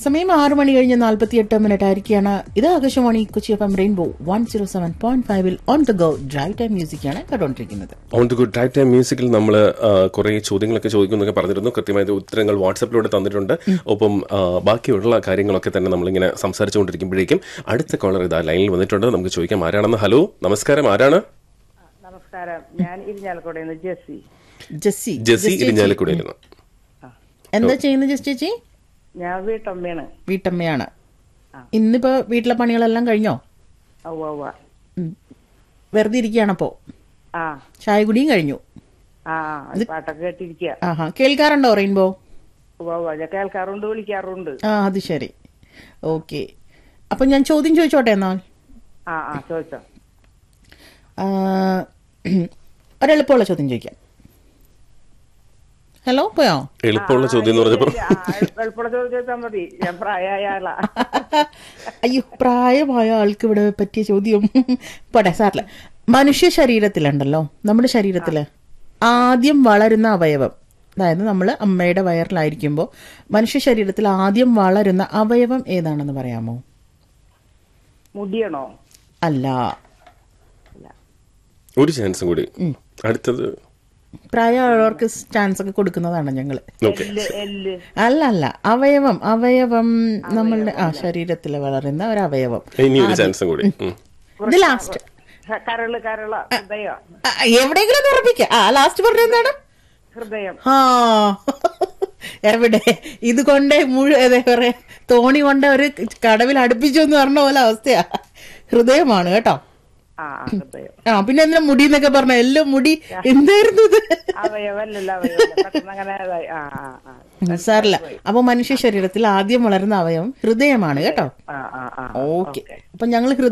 സമയം ആറ് മണി കഴിഞ്ഞ് നാൽപ്പത്തി എട്ട് മിനിറ്റ് ആയിരിക്കുകയാണ് ഇത് Akashvani Kochi F M rainbow one zero seven point ഫൈവിൽ on the go drive time മ്യൂസിക്കാണ് കേട്ടോണ്ടിരിക്കുന്നത് on the good drive time മ്യൂസിക്കിൽ നമ്മൾ കുറേ ചോദ്യങ്ങളൊക്കെ ചോദിക്കുന്നൊക്കെ പറഞ്ഞിരുന്നു കൃത്യമായ ഉത്തരങ്ങൾ വാട്സപ്പിലൂടെ തന്നിട്ടുണ്ട് ഒപ്പം ആ, ബാക്കിയുള്ള കാര്യങ്ങളൊക്കെ തന്നെ നമ്മളിങ്ങനെ സംസാരിച്ചുകൊണ്ടിരിക്കുമ്പോഴേക്കും അടുത്ത കോളർ ഇതാ ലൈനിൽ വന്നിട്ടുണ്ട് നമുക്ക് ചോദിക്കാം ആരാണെന്ന് ഹലോ നമസ്കാരം ആരാണ് നമസ്കാരം ഞാൻ ഇരിഞ്ഞാലക്കുടയിൽ നിന്ന് ജെസ്സി ജസ്സി ജെസി ഇരിഞ്ഞാലിക്കൂടെയിരുന്നു എന്താ ചെയ്യുന്നത് ജസ് ചേച്ചി ഞാൻ വീട്ടമ്മയാണ് വീട്ടമ്മയാണ് ഇന്നിപ്പോ വീട്ടിലെ പണികളെല്ലാം കഴിഞ്ഞോ ഉവ്വ ഉവ്വ ഉം. വെറുതെ ഇരിക്കുകയാണപ്പോ ആ ചായ കുടിയും കഴിഞ്ഞു ആ ആ, പാട്ടൊക്കെ കേട്ടിരിക്കുക ആഹാ കേൾക്കാറുണ്ടോ റെയിൻബോ ഉവ്വ ഉവ്വ ഞാൻ കേൾക്കാറുണ്ട് വിളിക്കാറുണ്ട് ആ അത് ശരി ഓക്കെ അപ്പൊ ഞാൻ ചോദ്യം ചോദിച്ചോട്ടെ എന്നാൽ ആ ആ ചോദിച്ചോ ആ, ഒരെളുപ്പമുള്ള ചോദ്യം ചോദിക്കാം ഹലോ പോയോ എളുപ്പമുള്ള ചോദ്യം എന്ന് പറഞ്ഞപ്പോൾ ആ, എളുപ്പമുള്ള ചോദ്യം ചോദിച്ചാൽ മതി ഞാൻ പ്രായമായ ആളാ അയ്യോ പ്രായമായ ആൾക്ക് ഇവിടെ പറ്റിയ ചോദ്യം പോട്ടെ സാറില്ല മനുഷ്യ ശരീരത്തിലുണ്ടല്ലോ നമ്മുടെ ശരീരത്തില് ആദ്യം വളരുന്ന അവയവം അതായത് നമ്മൾ അമ്മയുടെ വയറിലായിരിക്കുമ്പോൾ മനുഷ്യ ശരീരത്തിൽ ആദ്യം വളരുന്ന അവയവം ഏതാണെന്ന് പറയാമോ മുടിയണോ അല്ല ഒരു ചാൻസും കൂടി അടുത്തത് പ്രായമുള്ളവർക്ക് ചാൻസ് ഒക്കെ കൊടുക്കുന്നതാണ് ഞങ്ങൾ ഓക്കെ എല്ല് എല്ല് അല്ല അല്ല അവയവം അവയവം നമ്മളുടെ ആ ശരീരത്തിൽ വളരുന്ന ഒരു അവയവം ഇനി ഒരു ചാൻസും കൂടി ഉം. ഇത് ലാസ്റ്റ് ക- കരള് കരള ഹൃദയം എവിടെയെങ്കിലും ഒന്ന് ഉറപ്പിക്കാം ആ ലാസ്റ്റ് പറഞ്ഞ എന്താണ് ഹൃദയം ആ എവിടെ ഇത് കൊണ്ട് മുഴു എന്താ പറയാ തോണി കൊണ്ട് ഒരു കടവിൽ അടുപ്പിച്ചു എന്ന് പറഞ്ഞ പോലെ അവസ്ഥയാ ഹൃദയമാണ് കേട്ടോ ആ ആ, ഹൃദയം ആ പിന്നെ എന്തിനാ മുടി എന്നൊക്കെ പറഞ്ഞ എല്ലാം മുടി എന്തായിരുന്നു ഇത് അവയവല്ലല്ലോ അവയവല്ല പെട്ടെന്ന് അങ്ങനെ ഇതായി. ആ ആ ആ സാറില്ല അപ്പൊ മനുഷ്യ ശരീരത്തിൽ ആദ്യം വളരുന്ന അവയവം ഹൃദയമാണ് കേട്ടോ ആ ആ ആ ഓക്കെ അപ്പൊ ഞങ്ങൾ